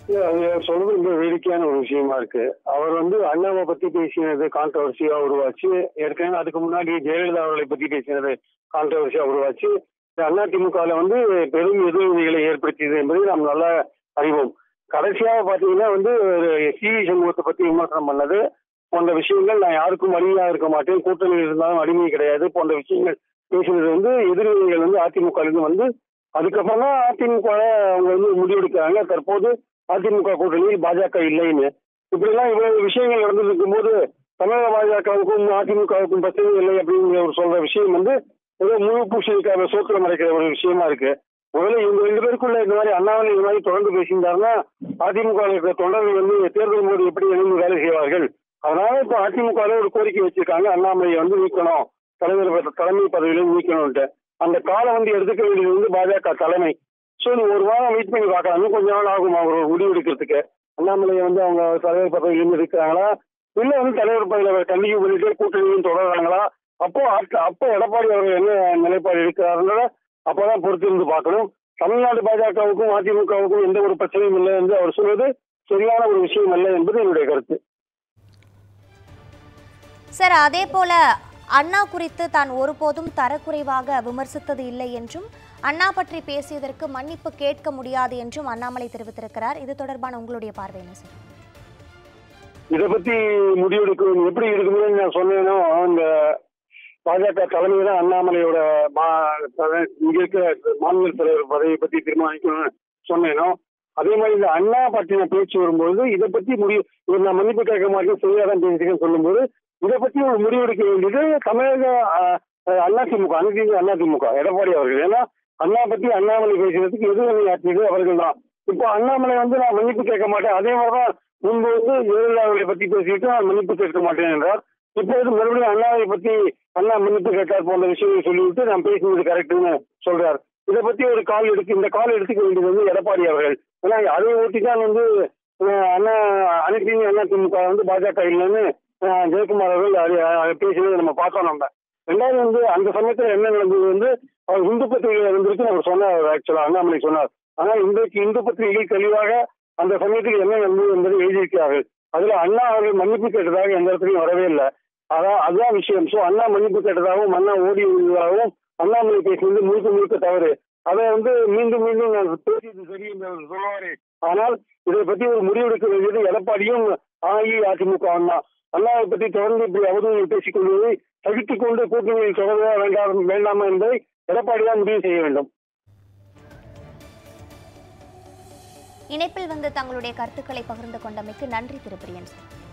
அது சொல்றது ரொம்ப வேடிக்கையான ஒரு விஷயமா இருக்கு அவர் வந்து அண்ணாவை பத்தி பேசினது கான்ட்ரவர்சியா உருவாச்சு ஏற்கனவே அதுக்கு முன்னாடி ஜெயலலிதா அவர்களை பத்தி பேசினது கான்ட்ரவர்சியா உருவாச்சு இந்த அண்ணா திமுகவில் வந்து பெரும் எதிர்வினைகளை ஏற்படுத்தியது என்பதை நாம் நல்லா அறிவோம் கடைசியாக பாத்தீங்கன்னா வந்து சி வி சண்முகத்தை பத்தி விமர்சனம் பண்ணது போன்ற விஷயங்கள் நான் யாருக்கும் அடிமையா இருக்க மாட்டேன் கூட்டணியில் இருந்தாலும் அடிமை கிடையாது போன்ற விஷயங்கள் பேசினது வந்து எதிர்வினைகள் வந்து அதிமுக இருந்து வந்து அதுக்கப்புறம் தான் அதிமுக அவங்க வந்து முடிவெடுக்கிறாங்க தற்போது அதிமுக கூட்டணியில் பாஜக இல்லைன்னு இப்படிலாம் இவ்வளவு விஷயங்கள் நடந்திருக்கும் போது தமிழக பாஜகவுக்கும் அதிமுகவுக்கும் பிரச்சனை இல்லை அப்படிங்கிற ஒரு சொல்ற விஷயம் வந்து ஏதோ முழு பூசணிக்காக சோத்திரம் அடைக்கிற ஒரு விஷயமா இருக்கு முதல்ல இவங்க ரெண்டு பேருக்குள்ள இந்த மாதிரி அண்ணாமலை இந்த மாதிரி தொடர்ந்து பேசியிருந்தாருன்னா அதிமுக இருக்கிற தொண்டர்கள் வந்து தேர்தல் போது எப்படி இணைந்து வேலை செய்வார்கள் அதனால இப்போ அதிமுக ஒரு கோரிக்கை வச்சிருக்காங்க அண்ணாமலையை வந்து நீக்கணும் தலைவர் பத- தலைமை பதவியிலும் நீக்கணும்ட்டு அந்த காலம் வந்து எடுத்துக்க வேண்டியது வந்து பாஜக தலைமை ஸோ நீ ஒரு வாரம் வெயிட் பண்ணி பார்க்கலாம் இன்னும் கொஞ்ச நாள் ஆகும் அவங்க ஒரு முடிவு எடுக்கிறதுக்கு அண்ணாமலையை வந்து அவங்க தலைவர் பதவியிலிருந்து இருக்கிறாங்களா இல்ல வந்து தலைவர் பதவியில கண்டினியூ பண்ணிட்டு கூட்டணியும் தொடர்றாங்களா அப்போ அத்த- அப்போ எடப்பாடி அவர்கள் என்ன நிலைப்பாடு எடுக்கிறாருன்றத அப்பதான் பொறுத்து இருந்து பார்க்கணும் தமிழ்நாடு பாஜகவுக்கும் அதிமுகவுக்கும் எந்த ஒரு பிரச்சனையும் இல்லை என்று அவர் சொல்வது சரியான ஒரு விஷயம் அல்ல என்பது என்னுடைய கருத்து சார் அதே போல அண்ணா குறித்து தான் ஒருபோதும் தரக்குறைவாக விமர்சித்தது இல்லை என்றும் அண்ணா பற்றி பேசியதற்கு மன்னிப்பு கேட்க முடியாது என்றும் அண்ணாமலை தெரிவித்திருக்கிறார் இது தொடர்பான உங்களுடைய பார்வை என்ன சார் இதை பத்தி முடிவெடுக்கணும் எப்படி எடுக்கணும்னு நான் சொன்னேனோ இந்த பாஜக தலைமையில அண்ணாமலையோட மா- தலை- இங்க இருக்கிற மாநில தலைவர் பதவியை பத்தி தீர்மானிக்கணும்னு சொன்னேனோ அதே மாதிரி இந்த அண்ணா பற்றின பேச்சு வரும்போது இதை பத்தி முடிவு இவர் நான் மன்னிப்பு கேட்க மாட்டேன் சரியாதான் பேசிட்டேன்னு சொல்லும்போது இதை பத்தி ஒரு முடிவெடுக்க வேண்டியது தமிழக அஹ், அஹ், அதிமுக அனைத்து அதிமுக எடப்பாடி அவர்கள் ஏன்னா அண்ணா பத்தி அண்ணாமலை பேசுறதுக்கு எதிர்வினை ஆற்றியது அவர்கள் தான் இப்போ அண்ணாமலை வந்து நான் மன்னிப்பு கேட்க மாட்டேன் அதே மாதிரிதான் முன்பு வந்து ஜெயலலிதா அவர்களை பத்தி பேசிட்டு நான் மன்னிப்பு கேட்க மாட்டேன் என்றார் இப்போது மறுபடியும் அண்ணாவை பத்தி அண்ணா மன்னிப்பு கேட்டார் போன்ற விஷயங்களை சொல்லிவிட்டு நான் பேசினது கரெக்ட்னு சொல்றார் இதை பத்தி ஒரு கால் எடுத்து இந்த கால் எடுத்துக்க வேண்டியது வந்து எடப்பாடி அவர்கள் ஏன்னா அதை ஒட்டி தான் வந்து அஹ், அண்ணா அனைத்து அண்ணா திமுக வந்து பாஜக இல்லைன்னு அஹ், ஜெயக்குமார் அவர்கள் அது- அது பேசினதை நம்ம பார்த்தோம் நம்ம ரெண்டாவது வந்து அந்த சமயத்துல என்ன நடந்தது வந்து அவர் இந்து பத்திரிகை இருந்திருக்கு அவர் சொன்னார் ஆக்சுவலா அண்ணாமலை சொன்னார் ஆனால் இன்றைக்கு இந்து பத்திரிகை தெளிவாக அந்த சமயத்துக்கு என்ன நடந்தது என்பதை எழுதியிருக்கிறார்கள் அதுல அண்ணா அவர்கள் மன்னிப்பு கேட்டதாக எந்த இடத்துலையும் வரவே இல்லை அதான் அதுதான் விஷயம் சோ அண்ணா மன்னிப்பு கேட்டதாகவும் அண்ணா ஓடி இருந்ததாகவும் அண்ணாமலை பேசினது முழுக்க முழுக்க தவறு அதை வந்து மீண்டும் மீண்டும் நான் பேசியது சரி என்று அவர் சொல்லுவாரு ஆனால் இதை பத்தி ஒரு முடிவெடுக்க வேண்டியது எடப்பாடியும் அஇஅதிமுக அண்ணா அண்ணாவை பற்றி தொடர்ந்து இப்படி அவதூறு பேசிக் கொள்வதை தவிர்த்துக் கொண்டு கூட்டணியில் தொடர வேண்டாம் வேண்டாமா என்பதை எடப்பாடி தான் முடிவு செய்ய வேண்டும் இணைப்பில் வந்து தங்களுடைய கருத்துக்களை பகிர்ந்து கொண்டமைக்கு நன்றி திரு பிரியன் சார்